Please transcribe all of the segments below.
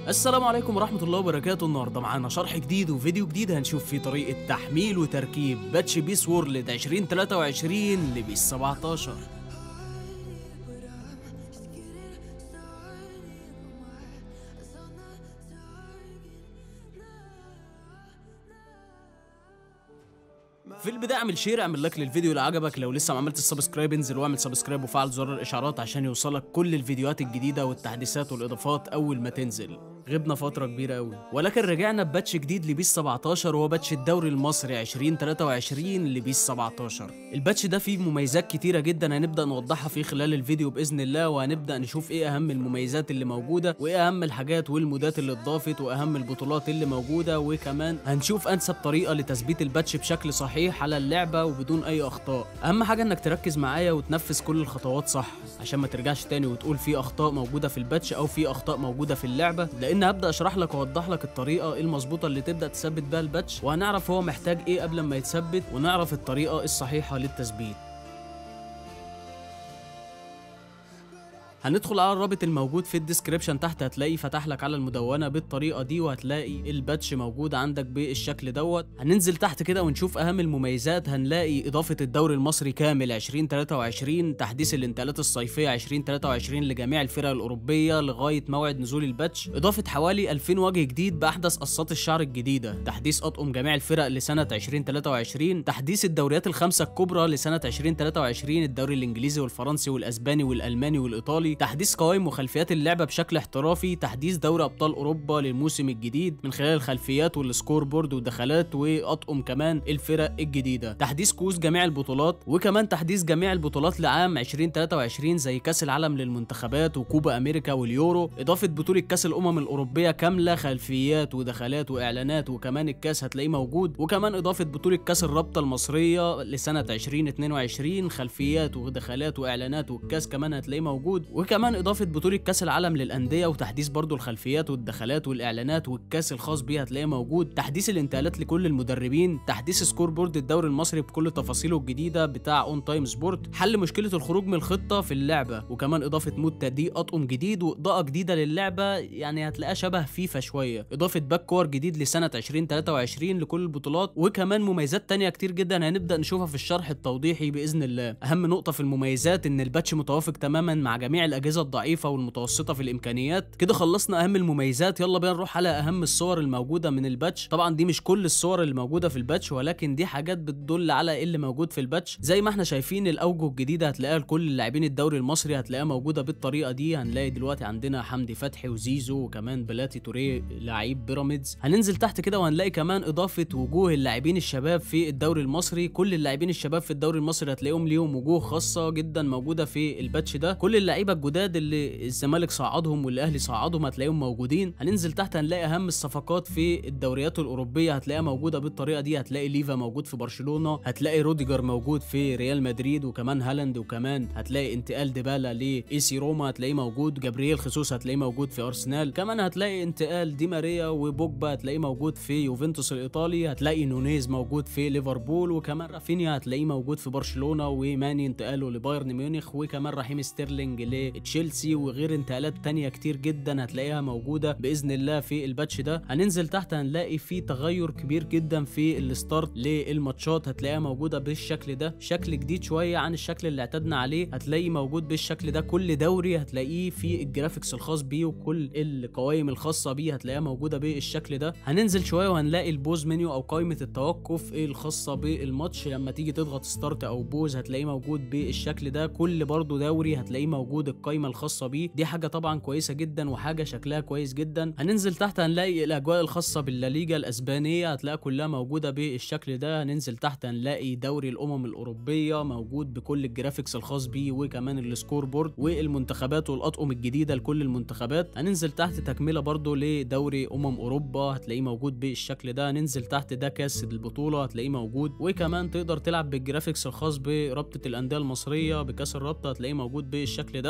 السلام عليكم ورحمة الله وبركاته النهاردة معانا شرح جديد وفيديو جديد هنشوف فيه طريقة تحميل وتركيب باتش بيس وورلد 2023 لبيس 17 في البداية اعمل شير اعمل لايك للفيديو اللي عجبك لو لسه ما عملتش سبسكرايب انزل واعمل سبسكرايب وفعل زر الاشعارات عشان يوصلك كل الفيديوهات الجديدة والتحديثات والاضافات اول ما تنزل غبنا فترة كبيرة قوي ولكن رجعنا بباتش جديد لبيس 17 وهو باتش الدوري المصري 2023 لبيس 17 الباتش ده فيه مميزات كتيرة جدا هنبدأ نوضحها فيه خلال الفيديو بإذن الله وهنبدأ نشوف ايه أهم المميزات اللي موجودة وايه أهم الحاجات والمودات اللي اتضافت وأهم البطولات اللي موجودة وكمان هنشوف أنسب طريقة لتثبيت الباتش بشكل صحيح على اللعبة وبدون أي أخطاء أهم حاجة إنك تركز معايا وتنفذ كل الخطوات صح عشان ما ترجعش تاني وتقول في أخطاء موجودة في الباتش أو في أخطاء موجودة في اللعبة لأن هبدأ أشرح لك وأوضح لك الطريقة المظبوطة اللي تبدأ تثبت بيها الباتش وهنعرف هو محتاج إيه قبل ما يتثبت ونعرف الطريقة الصحيحة للتثبيت هندخل على الرابط الموجود في الديسكريبشن تحت هتلاقي فتح لك على المدونه بالطريقه دي وهتلاقي الباتش موجود عندك بالشكل دوت هننزل تحت كده ونشوف اهم المميزات هنلاقي اضافه الدوري المصري كامل 2023 تحديث الانتقالات الصيفيه 2023 لجميع الفرق الاوروبيه لغايه موعد نزول الباتش اضافه حوالي 2000 وجه جديد باحدث قصات الشعر الجديده تحديث اطقم جميع الفرق لسنه 2023 تحديث الدوريات الخمسه الكبرى لسنه 2023 الدوري الانجليزي والفرنسي والاسباني والالماني والايطالي تحديث قوائم وخلفيات اللعبه بشكل احترافي تحديث دوري ابطال اوروبا للموسم الجديد من خلال الخلفيات والسكور بورد والدخلات واطقم كمان الفرق الجديده تحديث كؤوس جميع البطولات وكمان تحديث جميع البطولات لعام 2023 زي كاس العالم للمنتخبات وكوبا امريكا واليورو اضافه بطوله كاس الامم الاوروبيه كامله خلفيات ودخلات واعلانات وكمان الكاس هتلاقيه موجود وكمان اضافه بطوله كاس الرابطه المصريه لسنه 2022 خلفيات ودخلات واعلانات والكاس كمان هتلاقيه موجود وكمان اضافه بطوله كاس العالم للانديه وتحديث برضو الخلفيات والدخلات والاعلانات والكاس الخاص بيه هتلاقيه موجود تحديث الانتقالات لكل المدربين تحديث سكور بورد الدوري المصري بكل تفاصيله الجديده بتاع اون تايم سبورت حل مشكله الخروج من الخطه في اللعبه وكمان اضافه مود تضييق اطقم جديد واضاءه جديده للعبه يعني هتلاقيها شبه فيفا شويه اضافه باك كور جديد لسنه 2023 لكل البطولات وكمان مميزات تانية كتير جدا هنبدا نشوفها في الشرح التوضيحي باذن الله اهم نقطه في المميزات ان الباتش متوافق تماما مع جميع الاجهزه الضعيفه والمتوسطه في الامكانيات كده خلصنا اهم المميزات يلا بينا نروح على اهم الصور الموجوده من الباتش طبعا دي مش كل الصور اللي موجوده في الباتش ولكن دي حاجات بتدل على ايه اللي موجود في الباتش زي ما احنا شايفين الاوجه الجديده هتلاقيها لكل لاعبين الدوري المصري هتلاقيها موجوده بالطريقه دي هنلاقي دلوقتي عندنا حمدي فتحي وزيزو وكمان بلاتي توريه لعيب بيراميدز هننزل تحت كده وهنلاقي كمان اضافه وجوه اللاعبين الشباب في الدوري المصري كل اللاعبين الشباب في الدوري المصري هتلاقيهم ليهم وجوه خاصه جدا موجوده في الباتش ده كل اللعيبه الجداد اللي الزمالك صعدهم والاهلي صعدهم هتلاقيهم موجودين هننزل تحت هنلاقي اهم الصفقات في الدوريات الاوروبيه هتلاقيها موجوده بالطريقه دي هتلاقي ليفا موجود في برشلونه هتلاقي روديجر موجود في ريال مدريد وكمان هالاند وكمان هتلاقي انتقال ديبالا لاي سي روما هتلاقيه موجود جابرييل خيسوس هتلاقيه موجود في ارسنال كمان هتلاقي انتقال دي ماريا وبوجبا هتلاقيه موجود في يوفنتوس الايطالي هتلاقي نونيز موجود في ليفربول وكمان رافينيا هتلاقيه موجود في برشلونه وماني انتقاله لبايرن ميونخ وكمان رحيم ستيرلينج لتشيلسي وغير انتقالات تانية كتير جدا هتلاقيها موجودة بإذن الله في الباتش ده هننزل تحت هنلاقي في تغير كبير جدا في الستارت للماتشات هتلاقيها موجودة بالشكل ده شكل جديد شوية عن الشكل اللي اعتدنا عليه هتلاقي موجود بالشكل ده كل دوري هتلاقيه في الجرافيكس الخاص بيه وكل القوائم الخاصة بيه هتلاقيها موجودة بالشكل ده هننزل شوية وهنلاقي البوز منيو أو قائمة التوقف الخاصة بالماتش لما تيجي تضغط ستارت أو بوز هتلاقيه موجود بالشكل ده كل برضو دوري هتلاقيه موجود القائمة الخاصة بيه دي حاجة طبعا كويسة جدا وحاجة شكلها كويس جدا هننزل تحت هنلاقي الأجواء الخاصة بالليجا الأسبانية هتلاقيها كلها موجودة بالشكل ده هننزل تحت هنلاقي دوري الأمم الأوروبية موجود بكل الجرافيكس الخاص بيه وكمان السكور بورد والمنتخبات والأطقم الجديدة لكل المنتخبات هننزل تحت تكملة برضو لدوري أمم أوروبا هتلاقيه موجود بالشكل ده هننزل تحت ده كاس البطولة هتلاقيه موجود وكمان تقدر تلعب بالجرافيكس الخاص برابطة الأندية المصرية بكاس الرابطة هتلاقيه موجود بالشكل ده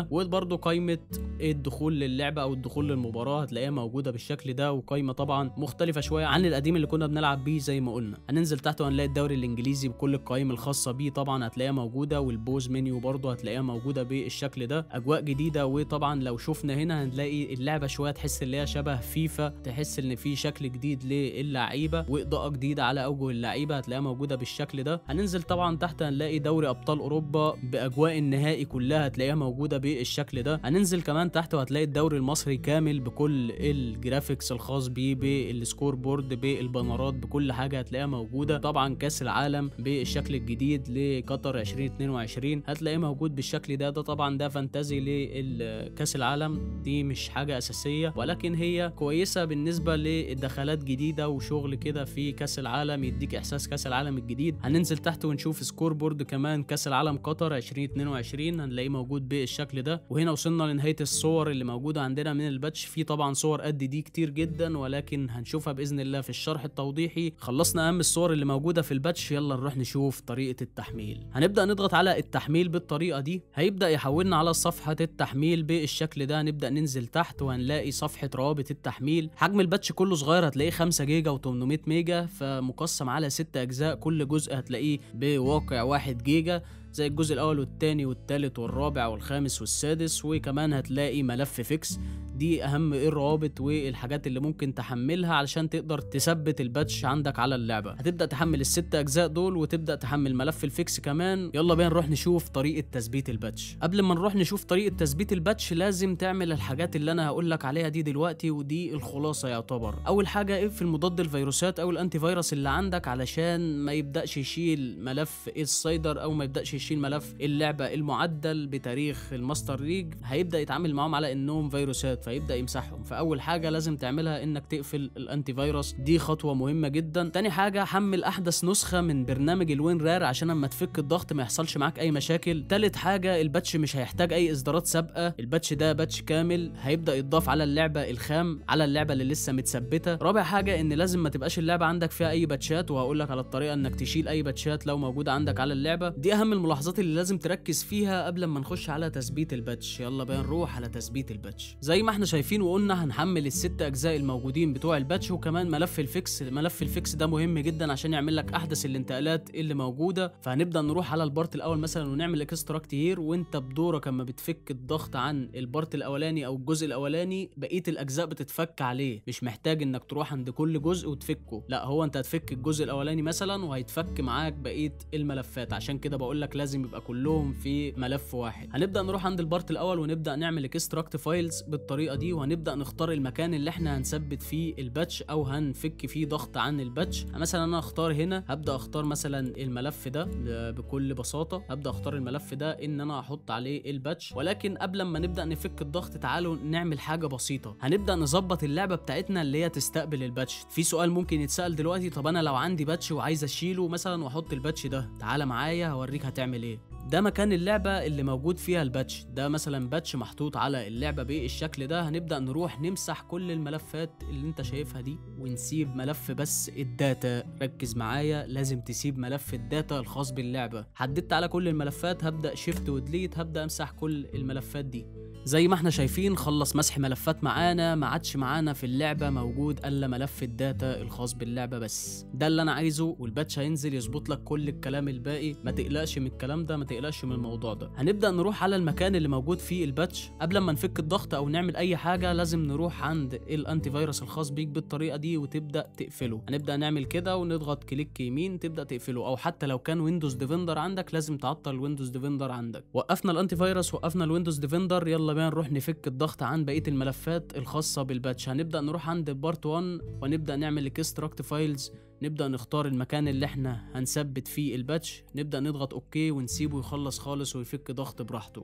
موجوده وبرده قائمه الدخول للعبه او الدخول للمباراه هتلاقيها موجوده بالشكل ده وقائمه طبعا مختلفه شويه عن القديم اللي كنا بنلعب بيه زي ما قلنا هننزل تحت وهنلاقي الدوري الانجليزي بكل القوائم الخاصه بيه طبعا هتلاقيها موجوده والبوز منيو برده هتلاقيها موجوده بالشكل ده اجواء جديده وطبعا لو شفنا هنا هنلاقي اللعبه شويه تحس ان هي شبه فيفا تحس ان في شكل جديد للعيبه واضاءه جديده على اوجه اللعيبه هتلاقيها موجوده بالشكل ده هننزل طبعا تحت هنلاقي دوري ابطال اوروبا باجواء النهائي كلها هتلاقيها موجوده بالشكل ده هننزل كمان تحت وهتلاقي الدوري المصري كامل بكل الجرافيكس الخاص بيه بالسكور بورد بالبانرات بكل حاجه هتلاقيها موجوده طبعا كاس العالم بالشكل الجديد لقطر 2022 هتلاقيه موجود بالشكل ده ده طبعا ده فانتازي لكاس العالم دي مش حاجه اساسيه ولكن هي كويسه بالنسبه لدخلات جديده وشغل كده في كاس العالم يديك احساس كاس العالم الجديد هننزل تحت ونشوف سكور بورد كمان كاس العالم قطر 2022 هنلاقيه موجود بالشكل ده وهنا وصلنا لنهايه الصور اللي موجوده عندنا من الباتش في طبعا صور قد دي كتير جدا ولكن هنشوفها باذن الله في الشرح التوضيحي خلصنا اهم الصور اللي موجوده في الباتش يلا نروح نشوف طريقه التحميل هنبدا نضغط على التحميل بالطريقه دي هيبدا يحولنا على صفحه التحميل بالشكل ده هنبدا ننزل تحت وهنلاقي صفحه روابط التحميل حجم الباتش كله صغير هتلاقيه 5 جيجا و800 ميجا فمقسم على 6 اجزاء كل جزء هتلاقيه بواقع 1 جيجا زي الجزء الاول والتاني والتالت والرابع والخامس والسادس وكمان هتلاقي ملف فيكس دي اهم ايه الروابط والحاجات اللي ممكن تحملها علشان تقدر تثبت الباتش عندك على اللعبه هتبدا تحمل الست اجزاء دول وتبدا تحمل ملف الفيكس كمان يلا بينا نروح نشوف طريقه تثبيت الباتش قبل ما نروح نشوف طريقه تثبيت الباتش لازم تعمل الحاجات اللي انا هقول لك عليها دي دلوقتي ودي الخلاصه يعتبر اول حاجه اقفل مضاد الفيروسات او الانتي فيروس اللي عندك علشان ما يبداش يشيل ملف السايدر او ما يبداش يشيل ملف اللعبه المعدل بتاريخ الماستر ليج هيبدا يتعامل معاهم على انهم فيروسات فيبدا يمسحهم فاول حاجه لازم تعملها انك تقفل الانتي فيروس دي خطوه مهمه جدا تاني حاجه حمل احدث نسخه من برنامج الوين رار عشان اما تفك الضغط ما يحصلش معاك اي مشاكل تالت حاجه الباتش مش هيحتاج اي اصدارات سابقه الباتش ده باتش كامل هيبدا يتضاف على اللعبه الخام على اللعبه اللي لسه متثبته رابع حاجه ان لازم ما تبقاش اللعبه عندك فيها اي باتشات وهقول لك على الطريقه انك تشيل اي باتشات لو موجوده عندك على اللعبه دي اهم الملاحظات اللي لازم تركز فيها قبل ما نخش على تثبيت الباتش يلا بينا نروح على تثبيت الباتش زي ما احنا شايفين وقلنا هنحمل الست اجزاء الموجودين بتوع الباتش وكمان ملف الفيكس ملف الفيكس ده مهم جدا عشان يعمل لك احدث الانتقالات اللي موجوده فهنبدا نروح على البارت الاول مثلا ونعمل اكستراكت هير وانت بدورك اما بتفك الضغط عن البارت الاولاني او الجزء الاولاني بقيه الاجزاء بتتفك عليه مش محتاج انك تروح عند كل جزء وتفكه لا هو انت هتفك الجزء الاولاني مثلا وهيتفك معاك بقيه الملفات عشان كده بقول لك لازم يبقى كلهم في ملف واحد هنبدا نروح عند البارت الاول ونبدا نعمل اكستراكت فايلز بالطريقه دي وهنبدا نختار المكان اللي احنا هنثبت فيه الباتش او هنفك فيه ضغط عن الباتش مثلا انا اختار هنا هبدا اختار مثلا الملف ده بكل بساطه هبدا اختار الملف ده ان انا احط عليه الباتش ولكن قبل ما نبدا نفك الضغط تعالوا نعمل حاجه بسيطه هنبدا نظبط اللعبه بتاعتنا اللي هي تستقبل الباتش في سؤال ممكن يتسال دلوقتي طب انا لو عندي باتش وعايز اشيله مثلا واحط الباتش ده تعالى معايا هوريك هتعمل ايه ده مكان اللعبة اللي موجود فيها الباتش ده مثلا باتش محطوط على اللعبة بالشكل ده هنبدأ نروح نمسح كل الملفات اللي انت شايفها دي ونسيب ملف بس الداتا ركز معايا لازم تسيب ملف الداتا الخاص باللعبة حددت على كل الملفات هبدأ شيفت وديليت هبدأ امسح كل الملفات دي زي ما احنا شايفين خلص مسح ملفات معانا ما عادش معانا في اللعبة موجود الا ملف الداتا الخاص باللعبة بس ده اللي انا عايزه والباتش هينزل يظبط لك كل الكلام الباقي ما تقلقش من الكلام ده ما تقلقش من الموضوع ده هنبدأ نروح على المكان اللي موجود فيه الباتش قبل ما نفك الضغط او نعمل اي حاجة لازم نروح عند الانتي فيروس الخاص بيك بالطريقة دي وتبدأ تقفله هنبدأ نعمل كده ونضغط كليك يمين تبدأ تقفله او حتى لو كان ويندوز ديفندر عندك لازم تعطل الويندوز ديفندر عندك وقفنا الانتي فيروس وقفنا الويندوز ديفندر يلا بينا نروح نفك الضغط عن بقيه الملفات الخاصه بالباتش هنبدا نروح عند بارت 1 ونبدا نعمل اكستراكت فايلز نبدا نختار المكان اللي احنا هنثبت فيه الباتش نبدا نضغط اوكي ونسيبه يخلص خالص ويفك ضغط براحته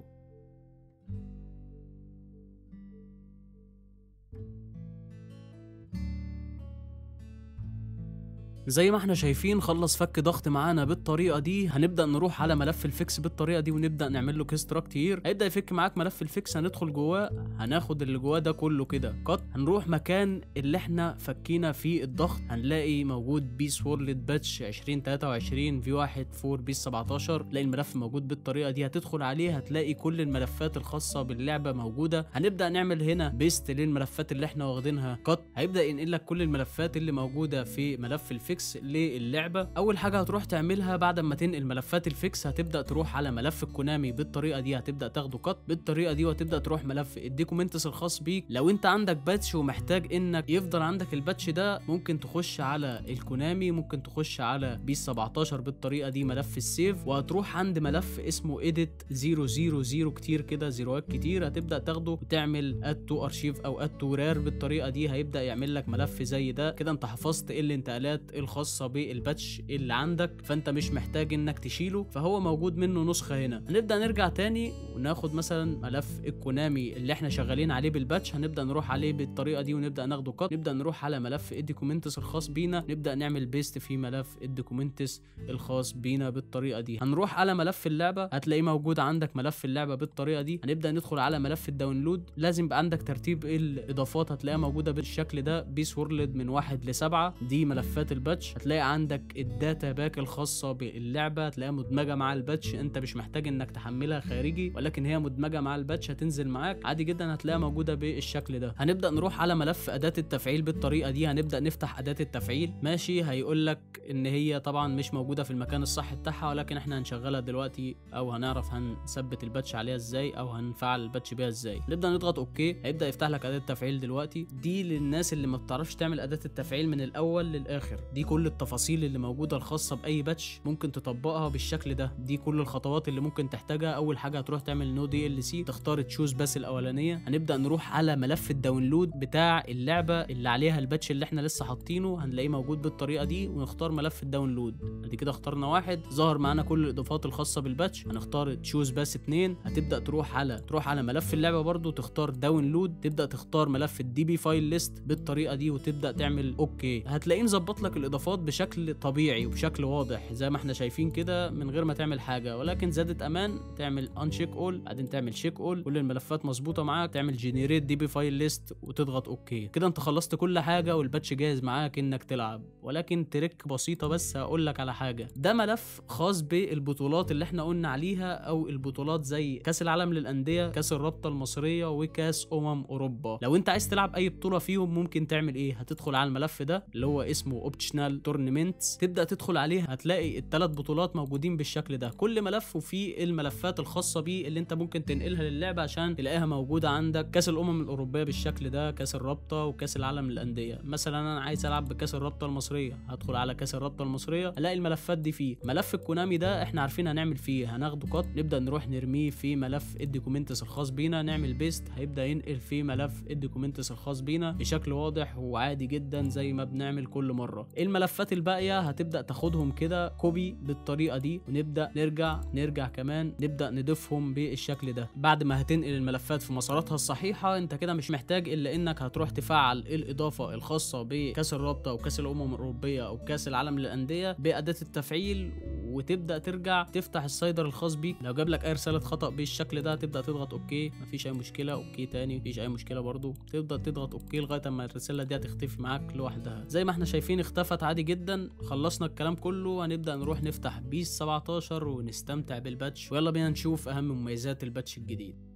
زي ما احنا شايفين خلص فك ضغط معانا بالطريقه دي هنبدا نروح على ملف الفيكس بالطريقه دي ونبدا نعمل له كيستراكت هير هيبدا يفك معاك ملف الفيكس هندخل جواه هناخد اللي جواه ده كله كده قط هنروح مكان اللي احنا فكينا فيه الضغط هنلاقي موجود بيس وورلد باتش 2023 في 1 4 بيس 17 تلاقي الملف موجود بالطريقه دي هتدخل عليه هتلاقي كل الملفات الخاصه باللعبه موجوده هنبدا نعمل هنا بيست للملفات اللي احنا واخدينها قط هيبدا ينقل لك كل الملفات اللي موجوده في ملف الفيكس للعبه اول حاجه هتروح تعملها بعد ما تنقل ملفات الفيكس هتبدا تروح على ملف الكونامي بالطريقه دي هتبدا تاخده قط بالطريقه دي وهتبدا تروح ملف الديكومنتس الخاص بيك لو انت عندك باتش ومحتاج انك يفضل عندك الباتش ده ممكن تخش على الكونامي ممكن تخش على بيس 17 بالطريقه دي ملف السيف وهتروح عند ملف اسمه edit 000 كتير كده زيروات كتير هتبدا تاخده وتعمل اد تو ارشيف او اد تو رير بالطريقه دي هيبدا يعمل لك ملف زي ده كده انت حفظت ايه الانتقالات الخاصه بالباتش اللي عندك فانت مش محتاج انك تشيله فهو موجود منه نسخه هنا هنبدا نرجع تاني وناخد مثلا ملف الكونامي اللي احنا شغالين عليه بالباتش هنبدا نروح عليه بالطريقه دي ونبدا ناخده قط نبدا نروح على ملف الدوكيومنتس الخاص بينا نبدا نعمل بيست في ملف الدوكيومنتس الخاص بينا بالطريقه دي هنروح على ملف اللعبه هتلاقيه موجود عندك ملف اللعبه بالطريقه دي هنبدا ندخل على ملف الداونلود لازم يبقى عندك ترتيب الاضافات هتلاقيها موجوده بالشكل ده بيس وورلد من واحد لسبعة دي ملفات الباتش هتلاقي عندك الداتا باك الخاصه باللعبه هتلاقيها مدمجه مع الباتش انت مش محتاج انك تحملها خارجي ولكن هي مدمجه مع الباتش هتنزل معاك عادي جدا هتلاقيها موجوده بالشكل ده هنبدا نروح على ملف اداه التفعيل بالطريقه دي هنبدا نفتح اداه التفعيل ماشي هيقول لك ان هي طبعا مش موجوده في المكان الصح بتاعها ولكن احنا هنشغلها دلوقتي او هنعرف هنثبت الباتش عليها ازاي او هنفعل الباتش بيها ازاي نبدا نضغط اوكي هيبدا يفتح لك اداه التفعيل دلوقتي دي للناس اللي ما بتعرفش تعمل اداه التفعيل من الاول للاخر دي كل التفاصيل اللي موجوده الخاصه باي باتش ممكن تطبقها بالشكل ده دي كل الخطوات اللي ممكن تحتاجها اول حاجه هتروح تعمل نو دي ال سي تختار تشوز بس الاولانيه هنبدا نروح على ملف الداونلود بتاع اللعبه اللي عليها الباتش اللي احنا لسه حاطينه هنلاقيه موجود بالطريقه دي ونختار ملف الداونلود ادي كده اخترنا واحد ظهر معانا كل الاضافات الخاصه بالباتش هنختار تشوز بس اتنين هتبدا تروح على تروح على ملف اللعبه برضو تختار داونلود تبدا تختار ملف الدي بي فايل ليست بالطريقه دي وتبدا تعمل اوكي هتلاقيه مظبط لك الاضافات بشكل طبيعي وبشكل واضح زي ما احنا شايفين كده من غير ما تعمل حاجه ولكن زادة امان تعمل انشيك اول بعدين تعمل شيك اول كل الملفات مظبوطه معاك تعمل جنريت دي بي فايل ليست وتضغط اوكي كده انت خلصت كل حاجه والباتش جاهز معاك انك تلعب ولكن تريك بسيطه بس هقول لك على حاجه ده ملف خاص بالبطولات اللي احنا قلنا عليها او البطولات زي كاس العالم للانديه كاس الرابطه المصريه وكاس امم اوروبا لو انت عايز تلعب اي بطوله فيهم ممكن تعمل ايه هتدخل على الملف ده اللي هو اسمه اوبشنال تورنمنتس تبدا تدخل عليه هتلاقي الثلاث بطولات موجودين بالشكل ده كل ملف وفيه الملفات الخاصه بيه اللي انت ممكن تنقلها للعبه عشان تلاقيها موجوده عندك كاس الامم الاوروبيه بالشكل ده كاس الرابطه وكاس العالم للانديه مثلا انا عايز العب بكاس الرابطه المصريه هدخل على كاس الرابطه المصريه الاقي الملفات دي فيه ملف الكونامي ده احنا عارفين هنعمل فيه هناخده قط نبدا نروح نرميه في ملف الدوكيومنتس الخاص بينا نعمل بيست هيبدا ينقل في ملف الدوكيومنتس الخاص بينا بشكل واضح وعادي جدا زي ما بنعمل كل مره الملفات الباقيه هتبدا تاخدهم كده كوبي بالطريقه دي ونبدا نرجع نرجع كمان نبدا نضيفهم بالشكل ده بعد ما هتنقل الملفات في مساراتها الصحيحه انت كده مش محتاج الا انك هتروح تفعل الاضافه الخاصه بكاس الرابطه وكاس الامم الاوروبيه او كاس العالم للانديه باداه التفعيل وتبدا ترجع تفتح السايدر الخاص بيك لو جاب لك اي رساله خطا بالشكل ده تبدا تضغط اوكي مفيش اي مشكله اوكي تاني مفيش اي مشكله برضو تبدا تضغط اوكي لغايه اما الرساله دي هتختفي معاك لوحدها زي ما احنا شايفين اختفت عادي جدا خلصنا الكلام كله هنبدا نروح نفتح بيس 17 ونستمتع بالباتش ويلا بينا نشوف اهم مميزات الباتش الجديد